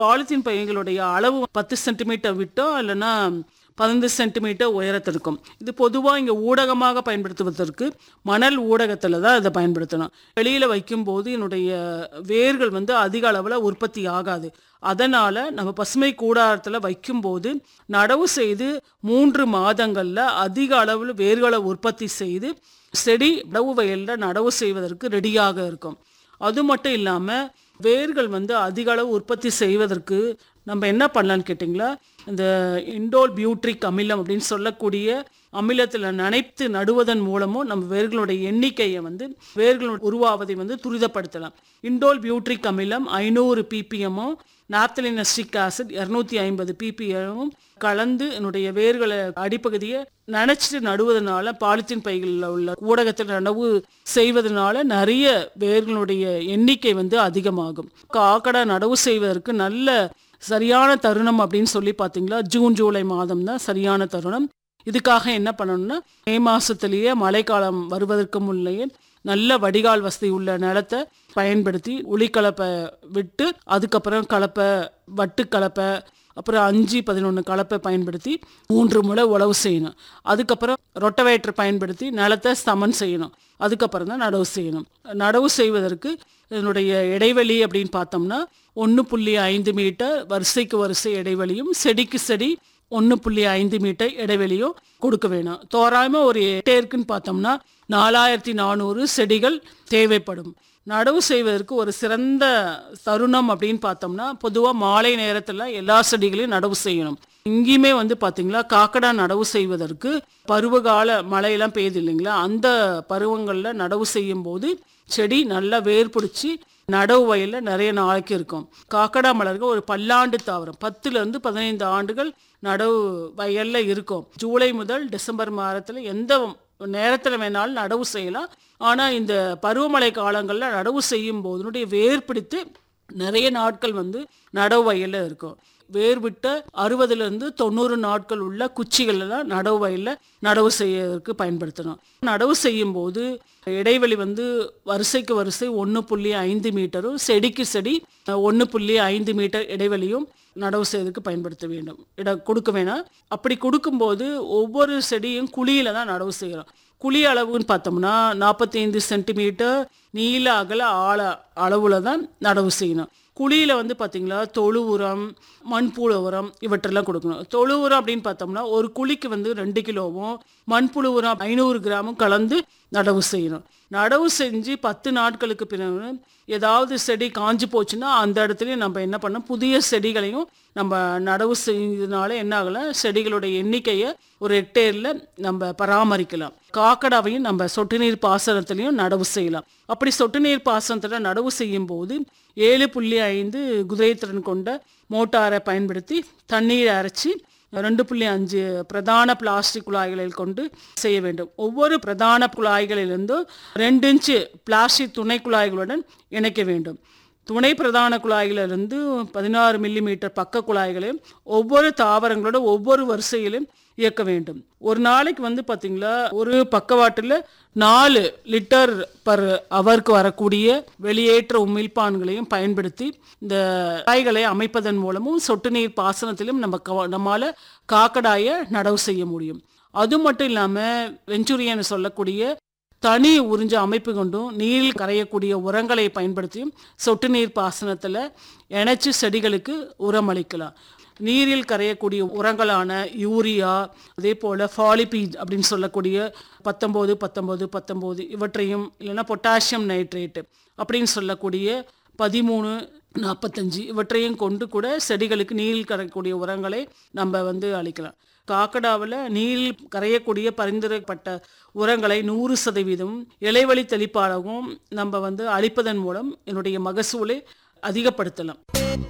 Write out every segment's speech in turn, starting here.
Polythene பைகளுடைய அளவு பத்து centimetre விட்டோ இல்லைன்னா பதினைந்து சென்டிமீட்டர் உயரத்தில் இருக்கும் இது பொதுவாக இங்கே ஊடகமாக பயன்படுத்துவதற்கு மணல் ஊடகத்தில் தான் இதை பயன்படுத்தணும் வெளியில் வைக்கும்போது என்னுடைய வேர்கள் வந்து அதிக அளவில் உற்பத்தி ஆகாது அதனால் நம்ம பசுமை கூடாரத்தில் வைக்கும்போது நடவு செய்து மூன்று மாதங்களில் அதிக அளவில் வேர்களை உற்பத்தி செய்து செடி நடவு வயலில் நடவு செய்வதற்கு ரெடியாக இருக்கும் அது மட்டும் இல்லாமல் வேர்கள் வந்து அதிக அளவு உற்பத்தி செய்வதற்கு நம்ம என்ன பண்ணலான்னு கேட்டிங்களா இந்த இண்டோல் பியூட்ரிக் அமிலம் அப்படின்னு சொல்லக்கூடிய அமிலத்தில் நனைத்து நடுவதன் மூலமும் நம்ம வேர்களுடைய எண்ணிக்கையை வந்து வேர்கள் உருவாவதை வந்து துரிதப்படுத்தலாம் இண்டோல் பியூட்ரிக் அமிலம் ஐநூறு பிபிஎம்மும் நாப்தலினஸ்டிக் ஆசிட் இரநூத்தி ஐம்பது பிபிஎம்மும் கலந்து என்னுடைய வேர்களை அடிப்பகுதியை நனைச்சிட்டு நடுவதனால பாலித்தீன் பைகளில் உள்ள ஊடகத்தில் நடவு செய்வதனால நிறைய வேர்களுடைய எண்ணிக்கை வந்து அதிகமாகும் காக்கடை நடவு செய்வதற்கு நல்ல சரியான தருணம் அப்படின்னு சொல்லி பார்த்தீங்களா ஜூன் ஜூலை மாதம் தான் சரியான தருணம் இதுக்காக என்ன பண்ணணும்னா மே மாசத்திலேயே மழைக்காலம் வருவதற்கு முன்னையே நல்ல வடிகால் வசதி உள்ள நிலத்தை பயன்படுத்தி உளிக்கலப்பை விட்டு அதுக்கப்புறம் கலப்பை வட்டு கலப்பை அப்புறம் அஞ்சு பதினொன்று கலப்பை பயன்படுத்தி மூன்று முறை உழவு செய்யணும் அதுக்கப்புறம் ரொட்டவேட்டர் பயன்படுத்தி நிலத்தை சமன் செய்யணும் அதுக்கப்புறம் தான் நடவு செய்யணும் நடவு செய்வதற்கு இதனுடைய இடைவெளி அப்படின்னு பார்த்தோம்னா ஒன்று புள்ளி ஐந்து மீட்டர் வரிசைக்கு வரிசை இடைவெளியும் செடிக்கு செடி ஒன்று புள்ளி ஐந்து மீட்டர் இடைவெளியும் கொடுக்க வேணும் தோராயமாக ஒரு ஹெக்டேருக்குன்னு பார்த்தோம்னா நாலாயிரத்தி நானூறு செடிகள் தேவைப்படும் நடவு செய்வதற்கு ஒரு சிறந்த தருணம் அப்படின்னு பார்த்தோம்னா பொதுவாக மாலை நேரத்தில் எல்லா செடிகளையும் நடவு செய்யணும் இங்கேயுமே வந்து பார்த்தீங்களா காக்கடா நடவு செய்வதற்கு பருவகால மழையெல்லாம் பெய்யுது இல்லைங்களா அந்த பருவங்களில் நடவு செய்யும் போது செடி நல்லா வேர் பிடிச்சி நடவு வயலில் நிறைய நாளைக்கு இருக்கும் காக்கடா மலர்கள் ஒரு பல்லாண்டு தாவரம் பத்துலேருந்து பதினைந்து ஆண்டுகள் நடவு வயலில் இருக்கும் ஜூலை முதல் டிசம்பர் மாதத்தில் எந்த நேரத்தில் வேணாலும் நடவு செய்யலாம் ஆனால் இந்த பருவமழை காலங்களில் நடவு செய்யும் போது இதனுடைய வேர் பிடித்து நிறைய நாட்கள் வந்து நடவு வயலில் இருக்கும் வேர் விட்ட அறுபதுலேருந்து தொண்ணூறு நாட்கள் உள்ள குச்சிகளெல்லாம் நடவு வயலில் நடவு செய்யறதுக்கு பயன்படுத்தணும் நடவு செய்யும் போது இடைவெளி வந்து வரிசைக்கு வரிசை ஒன்று புள்ளி ஐந்து மீட்டரும் செடிக்கு செடி ஒன்று புள்ளி ஐந்து மீட்டர் இடைவெளியும் நடவு செய்வதற்கு பயன்படுத்த வேண்டும் இட கொடுக்க வேணாம் அப்படி கொடுக்கும்போது ஒவ்வொரு செடியும் குழியில தான் நடவு செய்கிறோம் குழி அளவுன்னு பார்த்தோம்னா நாற்பத்தைந்து சென்டிமீட்டர் நீள அகல ஆழ அளவில் தான் நடவு செய்யணும் குழியில் வந்து பார்த்தீங்களா தொழு உரம் மண்புழு உரம் இவற்றெல்லாம் கொடுக்கணும் தொழு உரம் அப்படின்னு பார்த்தோம்னா ஒரு குழிக்கு வந்து ரெண்டு கிலோவும் மண்புழு உரம் ஐநூறு கிராமும் கலந்து நடவு செய்யணும் நடவு செஞ்சு பத்து நாட்களுக்கு பிறகு ஏதாவது செடி காஞ்சு போச்சுன்னா அந்த இடத்துலையும் நம்ம என்ன பண்ணோம் புதிய செடிகளையும் நம்ம நடவு செய்ததுனால என்ன ஆகலாம் செடிகளுடைய எண்ணிக்கையை ஒரு ஹெக்டேரில் நம்ம பராமரிக்கலாம் காக்கடாவையும் நம்ம சொட்டு நீர் பாசனத்திலையும் நடவு செய்யலாம் அப்படி சொட்டு நீர் பாசனத்தில் நடவு செய்யும் போது ஏழு புள்ளி ஐந்து குதிரைத்திறன் கொண்ட மோட்டாரை பயன்படுத்தி தண்ணீரை அரைச்சி ரெண்டு புள்ளி அஞ்சு பிரதான பிளாஸ்டிக் குழாய்களில் கொண்டு செய்ய வேண்டும் ஒவ்வொரு பிரதான குழாய்களிலிருந்தும் ரெண்டு இன்ச்சு பிளாஸ்டிக் துணை குழாய்களுடன் இணைக்க வேண்டும் துணை பிரதான குழாய்களிலிருந்து பதினாறு மில்லி மீட்டர் பக்க குழாய்களையும் ஒவ்வொரு தாவரங்களோட ஒவ்வொரு வரிசையிலும் இயக்க வேண்டும் ஒரு நாளைக்கு வந்து பார்த்தீங்களா ஒரு பக்கவாட்டில் நாலு லிட்டர் பர் அவருக்கு வரக்கூடிய வெளியேற்ற உமிழ்ப்பான்களையும் பயன்படுத்தி இந்த காய்களை அமைப்பதன் மூலமும் சொட்டு நீர் பாசனத்திலும் நம்ம கவ- நம்மால காக்கடாயை நடவு செய்ய முடியும் அது மட்டும் இல்லாமல் வெஞ்சுரியன் சொல்லக்கூடிய தனி உறிஞ்ச அமைப்பு கொண்டும் நீரில் கரையக்கூடிய உரங்களை பயன்படுத்தியும் சொட்டு நீர் பாசனத்தில் இணைச்சு செடிகளுக்கு உரம் அளிக்கலாம் நீரில் கரையக்கூடிய உரங்களான யூரியா அதே போல் ஃபாலிபீட் அப்படின்னு சொல்லக்கூடிய பத்தொம்போது பத்தொம்போது பத்தொம்போது இவற்றையும் இல்லைன்னா பொட்டாசியம் நைட்ரேட்டு அப்படின்னு சொல்லக்கூடிய பதிமூணு நாற்பத்தஞ்சு இவற்றையும் கொண்டு கூட செடிகளுக்கு நீரில் கரையக்கூடிய உரங்களை நம்ம வந்து அளிக்கலாம் காக்கடாவில் நீரில் கரையக்கூடிய பரிந்துரைப்பட்ட உரங்களை நூறு சதவீதம் இலைவழி தெளிப்பாகவும் நம்ம வந்து அளிப்பதன் மூலம் என்னுடைய மகசூலை அதிகப்படுத்தலாம்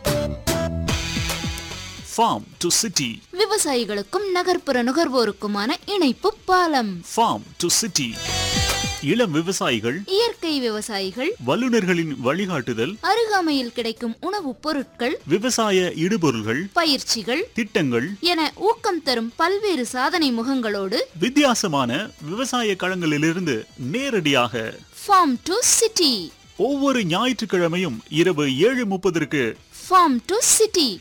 Farm to City. விவசாயிகளுக்கும் நகர்ப்புற நுகர்வோருக்குமான இணைப்பு பாலம் Farm to City. இளம் விவசாயிகள் இயற்கை விவசாயிகள் வல்லுநர்களின் வழிகாட்டுதல் அருகாமையில் கிடைக்கும் உணவுப் பொருட்கள் விவசாய இடுபொருள்கள் பயிற்சிகள் திட்டங்கள் என ஊக்கம் தரும் பல்வேறு சாதனை முகங்களோடு வித்தியாசமான விவசாய களங்களிலிருந்து நேரடியாக ஃபார்ம் டு சிட்டி ஒவ்வொரு ஞாயிற்றுக்கிழமையும் இரவு ஏழு முப்பதற்கு ஃபார்ம் டு சிட்டி